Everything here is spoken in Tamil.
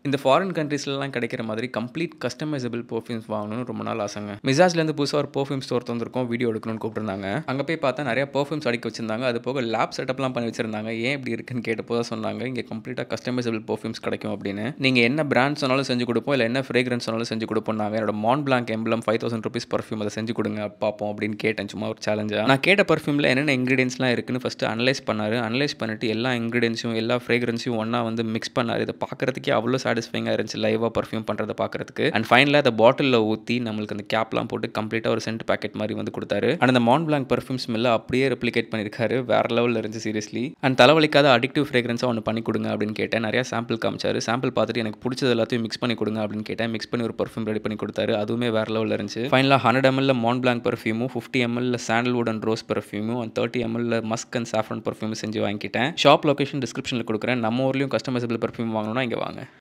இந்த ஃபாரின் கண்ட்ரீஸ்லலாம் கிடைக்கிற மாதிரி கம்ப்ளீட் கஸ்டமைசபிள் பர்ஃப்யூம்ஸ் வாங்கணும்னு ரொம்ப நாள் ஆசைங்க மிசாஜ்லேருந்து புதுசாக ஒரு பர்ஃப்யூம் ஸ்டோர் தந்திருக்கோம் வீடியோ எடுக்கணும்னு கூப்பிட்டுருந்தாங்க அங்கே போய் பார்த்தா நிறைய பர்ஃப்யூம்ஸ் அடிக்க வச்சிருந்தாங்க அது போக லேப் செட்டப்லாம் பண்ணி வச்சிருந்தாங்க ஏன் இப்படி இருக்குன்னு கேட்டப்போ தான் சொன்னாங்க இங்கே கம்ப்ளீட்டாக கஸ்டமைசபிள் பர்ஃப்யூம்ஸ் கிடைக்கும் அப்படின்னு நீங்கள் என்ன பிராண்ட் சொன்னாலும் செஞ்சு கொடுப்போம் இல்லை என்ன ஃப்ரேக்ரன்ஸ் சொன்னாலும் செஞ்சு கொடுப்போம் நாங்கள் என்னோட Mont Blanc emblem five thousand rupees perfume அதை செஞ்சு கொடுங்க பார்ப்போம் அப்படின்னு கேட்டேன் சும்மா ஒரு சேலஞ்சாக நான் கேட்ட பர்ஃப்யூமில் என்னென்ன இன்க்ரீடியன்ஸ்லாம் இருக்குன்னு ஃபஸ்ட்டு அனலைஸ் பண்ணார் அனலைஸ் பண்ணிட்டு எல்லா இன்க்ரீடியன்ஸும் எல்லா ஃப்ரேக்ரன்ஸையும் ஒன்றா வந்து மிக்ஸ் பண்ணார் இதை பார்க்குறதுக்கே அவ்வளோ சாட்டிஸ்ஃபைங்காக இருந்துச்சு லைவாக பர்ஃப்யூம் பண்ணுறதை பார்க்குறதுக்கு அண்ட் ஃபைனலாக அதை பாட்டிலில் ஊற்றி நம்மளுக்கு அந்த கேப்லாம் போட்டு கம்ப்ளீட்டாக ஒரு சென்ட் பேக்கெட் மாதிரி வந்து கொடுத்தாரு அண்ட் அந்த மான் பிளாங்க் பர்ஃப்யூம் ஸ்மெல்ல அப்படியே ரெப்ளிகேட் பண்ணியிருக்காரு வேற லெவலில் இருந்துச்சு சீரியஸ்லி அண்ட் தலைவலிக்காத அடிக்டிவ் ஃப்ரேக்ரன்ஸாக ஒன்று பண்ணி கொடுங்க அப்படின்னு கேட்டேன் நிறைய சாம்பிள் காமிச்சாரு சாம்பிள் பார்த்துட்டு எனக்கு பிடிச்சது எல்லாத்தையும் மிக்ஸ் பண்ணி கொடுங்க அப்படின்னு கேட்டேன் மிக்ஸ் பண்ணி ஒரு பர்ஃப்யூம் ரெடி பண்ணி கொடுத்தாரு அதுவுமே வேற லெவலில் இருந்துச்சு ஃபைனலாக ஹண்ட்ரட் எம்எல்ல மான் பிளாங்க் பர்ஃப்யூமும் ஃபிஃப்டி எம்எல்ல சாண்டல்வுட் அண்ட் ரோஸ் பர்ஃப்யூமும் அண்ட் தேர்ட்டி எம்எல்ல மஸ்க் அண்ட் சாஃப்ரன் பர்ஃப்யூம் செஞ்சு வாங்கிட்டேன் ஷாப் லொகேஷன் டிஸ்கிரிப்ஷனில் கொடுக்குறேன் நம்ம ஊர்லேயும் கஸ்டமைசபிள் பர்ஃப்யூம் வாங்கணும்னா இங்கே வாங்க